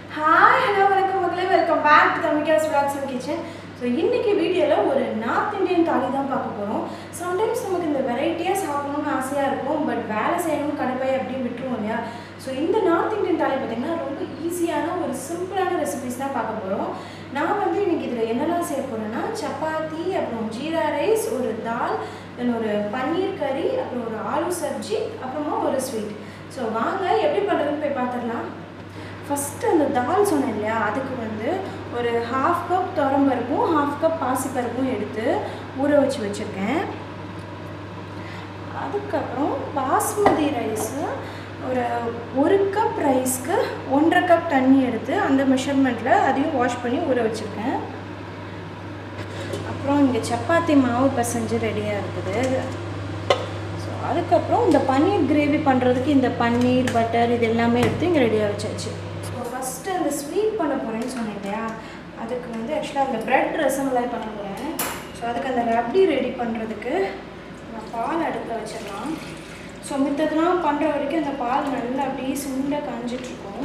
Hi hello வணக்கம் மக்களே welcome back to Tamilka's vlogs and kitchen so இன்றைக்கி வீடியோவில் ஒரு நார்த் இந்தியன் தாலி தான் பார்க்க போகிறோம் சம்டைம்ஸ் நமக்கு இந்த வெரைட்டியாக சாப்பிடணும்னு ஆசையாக இருக்கும் பட் வேலை செய்யணும் கடுப்பாய் அப்படியே விட்டுருவோம் இல்லையா ஸோ இந்த நார்த் இந்தியன் தாலி பார்த்திங்கன்னா ரொம்ப ஈஸியான ஒரு சிம்பிளான ரெசிபிஸ் தான் பார்க்க போகிறோம் நான் வந்து இன்றைக்கி இதில் என்னெல்லாம் செய்ய போகிறேன்னா சப்பாத்தி அப்புறம் ஜீரா ரைஸ் ஒரு தால் தென் ஒரு பன்னீர் கறி அப்புறம் ஒரு ஆலு சப்ஜி அப்புறமா ஒரு ஸ்வீட் ஸோ வாங்க எப்படி பண்ணுறதுன்னு போய் பார்த்துடலாம் ஃபஸ்ட்டு அந்த தால் சொன்னேன் இல்லையா அதுக்கு வந்து ஒரு ஹாஃப் கப் துவரம்பருப்பும் ஹாஃப் கப் பாசிப்பருப்பும் எடுத்து ஊற வச்சு வச்சுருக்கேன் அதுக்கப்புறம் பாஸ்மதி ரைஸு ஒரு ஒரு கப் ரைஸ்க்கு ஒன்றரை கப் தண்ணி எடுத்து அந்த மெஷர்மெண்ட்டில் அதையும் வாஷ் பண்ணி ஊற வச்சுருக்கேன் அப்புறம் இங்கே சப்பாத்தி மாவு பசைஞ்சு ரெடியாக இருக்குது ஸோ அதுக்கப்புறம் இந்த பன்னீர் கிரேவி பண்ணுறதுக்கு இந்த பன்னீர் பட்டர் இது எல்லாமே எடுத்து இங்கே ரெடியாக வச்சாச்சு ஸோ ஃபஸ்ட்டு அந்த ஸ்வீட் பண்ண போகிறேன்னு சொன்னேன் இல்லையா அதுக்கு வந்து ஆக்சுவலாக அந்த ப்ரெட் ரசமலாய் பண்ண போகிறேன் ஸோ அதுக்கு அந்த ரப்டி ரெடி பண்ணுறதுக்கு நான் பால் அடுப்பில் வச்சிடலாம் ஸோ மித்ததெல்லாம் பண்ணுற வரைக்கும் அந்த பால் நல்லா அப்படியே சுண்ட காஞ்சிட்ருக்கும்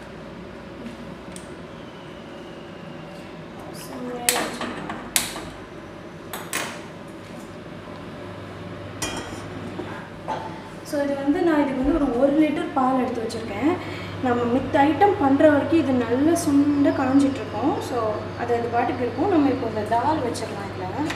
ஸோ இது வந்து நான் இதுக்கு வந்து ஒரு ஒரு லிட்டர் பால் எடுத்து வச்சுருக்கேன் நம்ம மித்த ஐட்டம் பண்ணுற வரைக்கும் இது நல்லா சுண்ட காஞ்சிட்ருக்கோம் ஸோ அது அது பாட்டுக்கு இருக்கும் நம்ம இப்போ இந்த தால் வச்சிடலாம் இதில்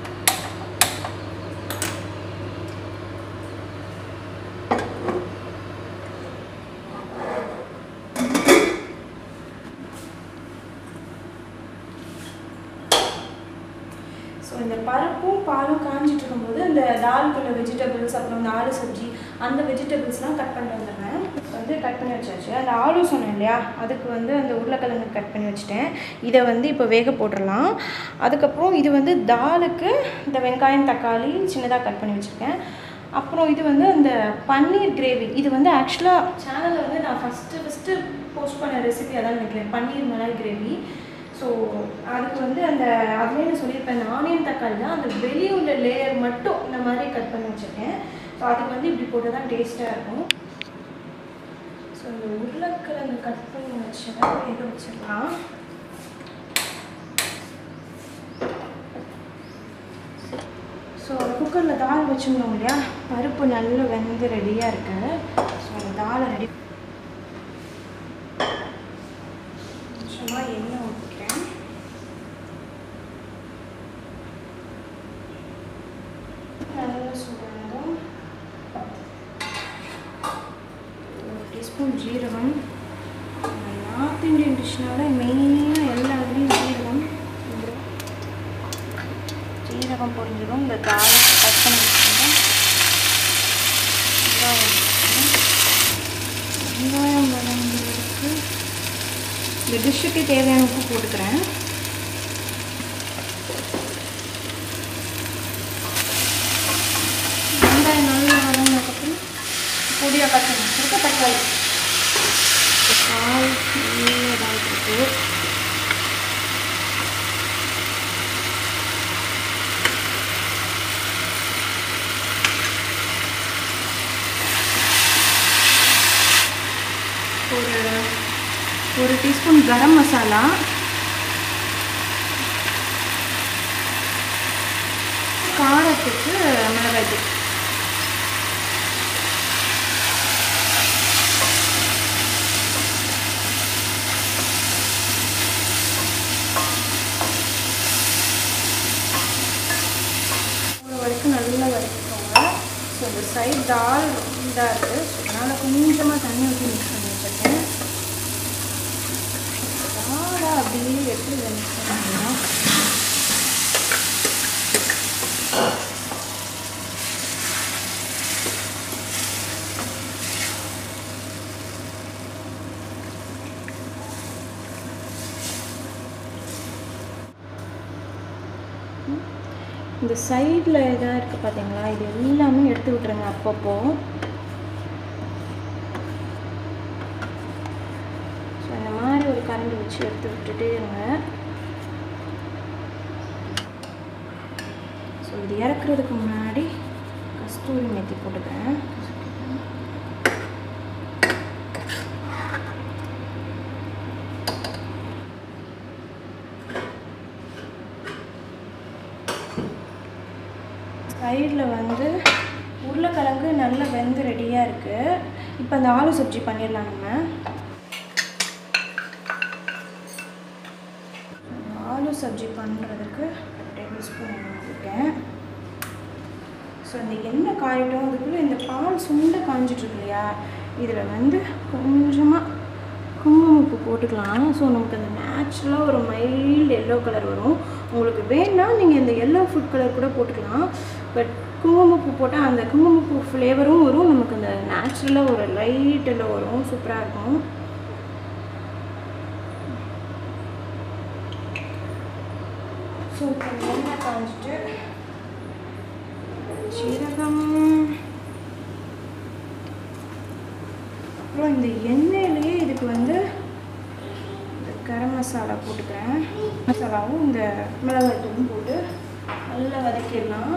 ஸோ இந்த பருப்பும் பாலும் காஞ்சிட்டு இருக்கும்போது இந்த தால்குள்ள வெஜிடபிள்ஸ் அப்புறம் இந்த ஆலு சப்ஜி அந்த வெஜிடபிள்ஸ்லாம் கட் பண்ணி வந்துடுறேன் வந்து கட் பண்ணி வச்சாச்சு அந்த ஆலு சொன்னேன் இல்லையா அதுக்கு வந்து அந்த உருளைக்கிழங்கு கட் பண்ணி வச்சுட்டேன் இதை வந்து இப்போ வேக போட்டுடலாம் அதுக்கப்புறம் இது வந்து தாலுக்கு இந்த வெங்காயம் தக்காளி சின்னதாக கட் பண்ணி வச்சுருக்கேன் அப்புறம் இது வந்து அந்த பன்னீர் கிரேவி இது வந்து ஆக்சுவலாக சேனலில் வந்து நான் ஃபஸ்ட்டு ஃபஸ்ட்டு போஸ்ட் பண்ண ரெசிபி அதான் நினைக்கிறேன் பன்னீர் மலாய் கிரேவி ஸோ அதுக்கு வந்து அந்த அதுலேயே நான் சொல்லியிருப்பேன் அந்த ஆனியன் தக்காளி தான் அந்த வெளியே உள்ள லேயர் மட்டும் இந்த மாதிரி கட் பண்ணி வச்சுருக்கேன் ஸோ அதுக்கு வந்து இப்படி போட்டு தான் டேஸ்ட்டாக இருக்கும் ஸோ இந்த உருளைக்கிழங்கு கட் பண்ணி வச்சதை வேக வச்சிடலாம் ஸோ குக்கரில் தால் வச்சுருந்தோம் இல்லையா பருப்பு நல்லா வெந்து ரெடியாக இருக்கு ஸோ அந்த தாலை ரெடி சும்மா எண்ணெய் ஊற்றிக்கிறேன் நல்லா சூடானதும் ஒரு டீஸ்பூன் ஜீரகம் நார்த் இந்தியன் டிஷ்னால மெயினாக எல்லா இதுலேயும் ஜீரகம் வந்துடும். ஜீரகம் பொரிஞ்சிடும் இந்த தாளை கட் பண்ணி வச்சுருந்தேன் வெங்காயம் வச்சுக்கிறேன். வெங்காயம் வதங்கிறதுக்கு இந்த டிஷ்ஷுக்கு தேவையான உப்பு போட்டுக்கிறேன் வெங்காயம் நல்லா வதங்கினதுக்கப்புறம் பொடியாக கட் பண்ணி வச்சுருக்க தக்காளி பால் நல்லா இருக்கு ஒரு ஒரு டீஸ்பூன் கரம் மசாலா காரத்துக்கு மிளகாய்த்தூள் ஒரு வரைக்கும் நல்லா வதக்கிக்கோங்க ஸோ இந்த சைட் தால் இதாக இருக்குது ஸோ அதனால் கொஞ்சமாக தண்ணி ஊற்றி மிக்ஸ் பண்ணி வச்சுருக்கேன் தாலை அப்படியே எப்படி இதை மிக்ஸ் பண்ணணும் இந்த சைடில் இதாக இருக்குது பார்த்தீங்களா இது எல்லாமே எடுத்து விட்ருங்க அப்பப்போ ஸோ இந்த மாதிரி ஒரு கரண்டி வச்சு எடுத்து விட்டுட்டே இருங்க ஸோ இது இறக்குறதுக்கு முன்னாடி கஸ்தூரி மெத்தி போட்டுக்கிறேன் சைடில் வந்து உருளைக்கிழங்கு நல்லா வெந்து ரெடியாக இருக்குது இப்போ அந்த ஆலு சப்ஜி பண்ணிடலாம் நம்ம ஆலு சப்ஜி பண்ணுறதுக்கு டேபிள் ஸ்பூன் வச்சுருக்கேன் ஸோ இந்த எண்ணெய் காயட்டும் அதுக்குள்ளே இந்த பால் சுண்டை காஞ்சிட்ருக்கு இல்லையா இதில் வந்து கொஞ்சமாக குங்குமப்பூ போட்டுக்கலாம் ஸோ நமக்கு அந்த நேச்சுரலாக ஒரு மைல்டு எல்லோ கலர் வரும் உங்களுக்கு வேணும்னா நீங்கள் இந்த எல்லோ ஃபுட் கலர் கூட போட்டுக்கலாம் பட் குங்குமப்பூ போட்டால் அந்த குங்குமப்பூ ஃப்ளேவரும் வரும் நமக்கு அந்த நேச்சுரலாக ஒரு லைட் எல்லோ வரும் சூப்பராக இருக்கும் ஸோ இப்போ எண்ணெய் காஞ்சிட்டு சீரகம் அப்புறம் இந்த எண்ணெயிலேயே இதுக்கு வந்து இந்த கரம் மசாலா போட்டுக்கிறேன் மசாலாவும் இந்த மிளகாய் தூளும் போட்டு நல்லா வதக்கிடலாம்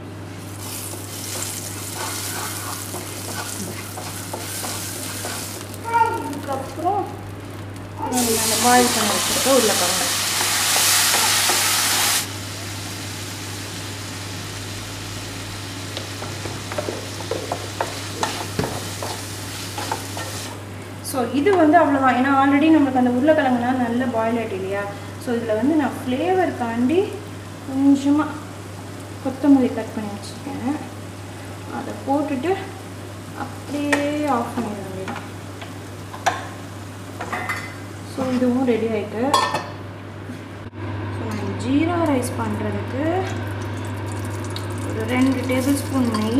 அதுக்கப்புறம் நம்ம அந்த பாயில் பண்ணி வச்சுருக்க உருளைக்கிழங்கு ஸோ இது வந்து அவ்வளோதான் ஏன்னா ஆல்ரெடி நம்மளுக்கு அந்த உருளைக்கிழங்குலாம் நல்ல பாயில் ஆகிட்டு இல்லையா ஸோ இதில் வந்து நான் ஃப்ளேவருக்காண்டி கொஞ்சமாக கொத்தமல்லி கட் பண்ணி வச்சுருக்கேன் அதை போட்டுட்டு அப்படியே ஆஃப் பண்ணிட வேண்டியதான் ஸோ இதுவும் ரெடி ஆகிட்டு ஸோ நான் ஜீரா ரைஸ் பண்ணுறதுக்கு ஒரு ரெண்டு டேபிள் ஸ்பூன் நெய்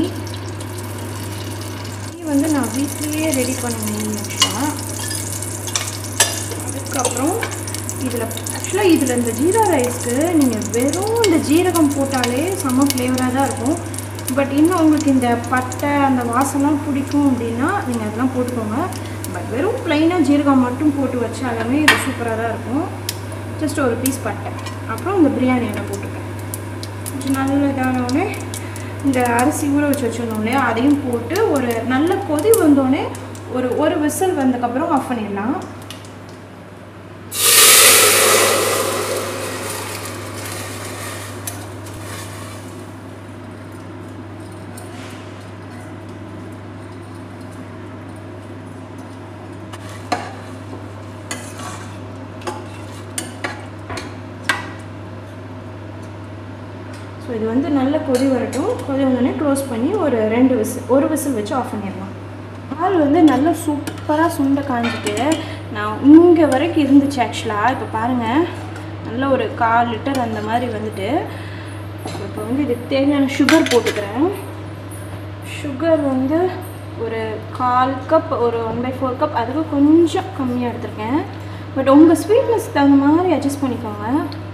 நெய் வந்து நான் வீட்லேயே ரெடி பண்ண நெய் ஆக்சுவலாக அதுக்கப்புறம் இதில் ஆக்சுவலாக இதில் இந்த ஜீரா ரைஸ்க்கு நீங்கள் வெறும் இந்த ஜீரகம் போட்டாலே செம்ம ஃப்ளேவராக தான் இருக்கும் பட் இன்னும் உங்களுக்கு இந்த பட்டை அந்த வாசம்லாம் பிடிக்கும் அப்படின்னா நீங்கள் அதெல்லாம் போட்டுக்கோங்க பட் வெறும் ப்ளைனாக ஜீரகம் மட்டும் போட்டு வச்சாலுமே இது சூப்பராக தான் இருக்கும் ஜஸ்ட் ஒரு பீஸ் பட்டை அப்புறம் இந்த பிரியாணி எண்ணெய் போட்டுப்பேன் கொஞ்சம் நல்ல இதானவுடனே இந்த அரிசி ஊற வச்சு வச்சுருந்தோம் இல்லையா அதையும் போட்டு ஒரு நல்ல கொதி வந்தோடனே ஒரு ஒரு விசில் வந்ததுக்கப்புறம் ஆஃப் பண்ணிடலாம் ஸோ இது வந்து நல்ல கொதி வரட்டும் கொதி வந்தோடனே க்ளோஸ் பண்ணி ஒரு ரெண்டு விசில் ஒரு விசில் வச்சு ஆஃப் பண்ணிடலாம் பால் வந்து நல்லா சூப்பராக சுண்டை காஞ்சிட்டு நான் இங்கே வரைக்கும் இருந்துச்சு ஆக்சுவலாக இப்போ பாருங்கள் நல்ல ஒரு கால் லிட்டர் அந்த மாதிரி வந்துட்டு இப்போ வந்து இதுக்கு தேவையான சுகர் போட்டுக்கிறேன் சுகர் வந்து ஒரு கால் கப் ஒரு ஒன் பை ஃபோர் கப் அதுக்கு கொஞ்சம் கம்மியாக எடுத்திருக்கேன் பட் உங்கள் ஸ்வீட்னஸ் தகுந்த மாதிரி அட்ஜஸ்ட் பண்ணிக்கோங்க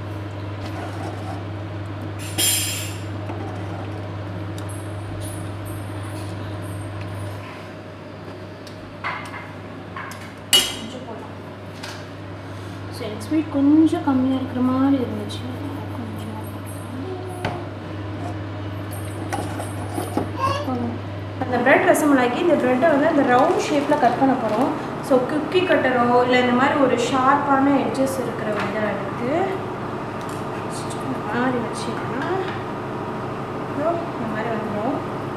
கொஞ்சம் போடலாம் ஸோ எனக்கு ஸ்வீட் கொஞ்சம் கம்மியாக இருக்கிற மாதிரி இருந்துச்சு கொஞ்சம் அந்த பிரெட் ரசமலாக்கி இந்த ப்ரெட்டை வந்து அந்த ரவுண்ட் ஷேப்பில் கட் பண்ண போகிறோம் ஸோ குக்கி கட்டரோ இல்லை இந்த மாதிரி ஒரு ஷார்ப்பான எட்ஜஸ் இருக்கிற இதை எடுத்து just இந்த மாதிரி வச்சுக்கலாம் அப்புறம் இந்த மாதிரி வந்துடும்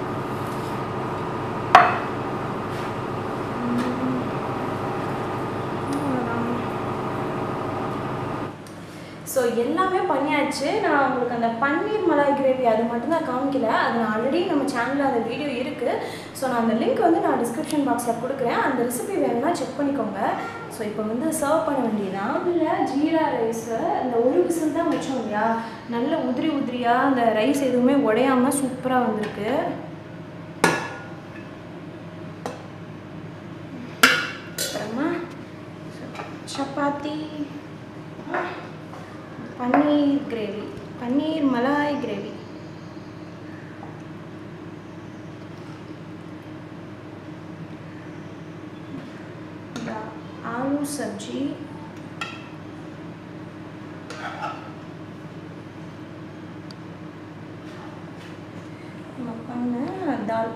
ஸோ எல்லாமே பண்ணியாச்சு நான் உங்களுக்கு அந்த பன்னீர் மலாய் கிரேவி அது மட்டும் தான் காமிக்கல அது நான் ஆல்ரெடி நம்ம சேனலில் அந்த வீடியோ இருக்குது ஸோ நான் அந்த லிங்க் வந்து நான் டிஸ்கிரிப்ஷன் பாக்ஸில் கொடுக்குறேன் அந்த ரெசிபி வேணும்னா செக் பண்ணிக்கோங்க ஸோ இப்போ வந்து சர்வ் பண்ண வேண்டியதான் இல்லை ஜீரா ரைஸை இந்த ஒரு விசில் தான் வச்சோம் இல்லையா நல்ல உதிரி உதிரியாக அந்த ரைஸ் எதுவுமே உடையாமல் சூப்பராக வந்திருக்கு அப்புறமா சப்பாத்தி பன்னீர் கிரேவி பன்னீர் மலாய் கிரேவி இந்த ஆலு சப்ஜி நம்ம பண்ண தால்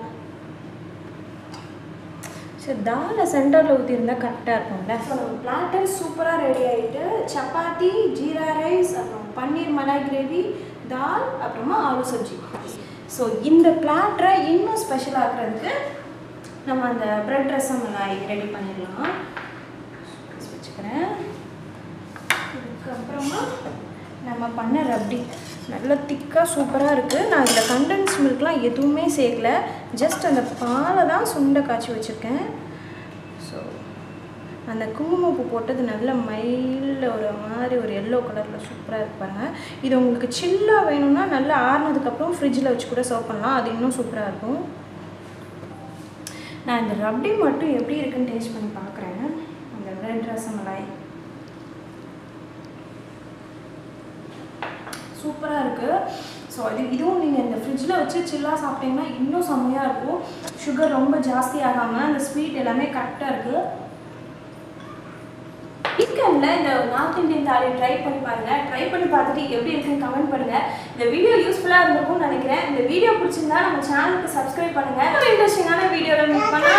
சரி தாலை சென்டரில் ஊற்றிருந்தா கரெக்டாக இருக்கும்ல ஸோ நம்ம பிளாட்டர் சூப்பராக ரெடி ஆகிட்டு சப்பாத்தி ஜீரா ரைஸ் அப்புறம் பன்னீர் மலாய் கிரேவி தால் அப்புறமா ஆலு சப்ஜி ஸோ இந்த பிளாட்டரை இன்னும் ஸ்பெஷல் ஆக்குறதுக்கு நம்ம அந்த பிரெட் ரசமலாய் ரெடி பண்ணிடலாம் வச்சுக்கிறேன் அதுக்கப்புறமா நம்ம பண்ண ரப்டி நல்ல திக்காக சூப்பராக இருக்குது நான் இதில் கண்டென்ஸ் மில்க்லாம் எதுவுமே சேர்க்கல ஜஸ்ட் அந்த பாலை தான் சுண்டை காய்ச்சி வச்சுருக்கேன் ஸோ அந்த குங்குமப்பூ போட்டது நல்ல மயில் ஒரு மாதிரி ஒரு எல்லோ கலரில் சூப்பராக இருக்கு பாருங்கள் இது உங்களுக்கு சில்லாக வேணும்னா நல்லா ஆறுனதுக்கப்புறம் ஃப்ரிட்ஜில் வச்சு கூட சர்வ் பண்ணலாம் அது இன்னும் சூப்பராக இருக்கும் நான் இந்த ரப்டி மட்டும் எப்படி இருக்குன்னு டேஸ்ட் பண்ணி பார்க்குறேன் அந்த ரெட் ரசமலாய் சூப்பராக இருக்குது ஸோ இது இதுவும் நீங்கள் இந்த ஃப்ரிட்ஜில் வச்சு சில்லாக சாப்பிட்டீங்கன்னா இன்னும் செம்மையாக இருக்கும் சுகர் ரொம்ப ஜாஸ்தி ஆகாமல் அந்த ஸ்வீட் எல்லாமே கரெக்டாக இருக்குது வீக்கெண்டில் இந்த நார்த் இந்தியன் தாலியை ட்ரை பண்ணி பாருங்கள் ட்ரை பண்ணி பார்த்துட்டு எப்படி இருக்குன்னு கமெண்ட் பண்ணுங்கள் இந்த வீடியோ யூஸ்ஃபுல்லாக இருந்திருக்கும்னு நினைக்கிறேன் இந்த வீடியோ பிடிச்சிருந்தா நம்ம சேனலுக்கு சப்ஸ்கிரைப் பண்ணுங்கள் ஒரு இன்ட்ரெஸ்டிங்கான வீடியோவில் மீட் பண்ணலாம்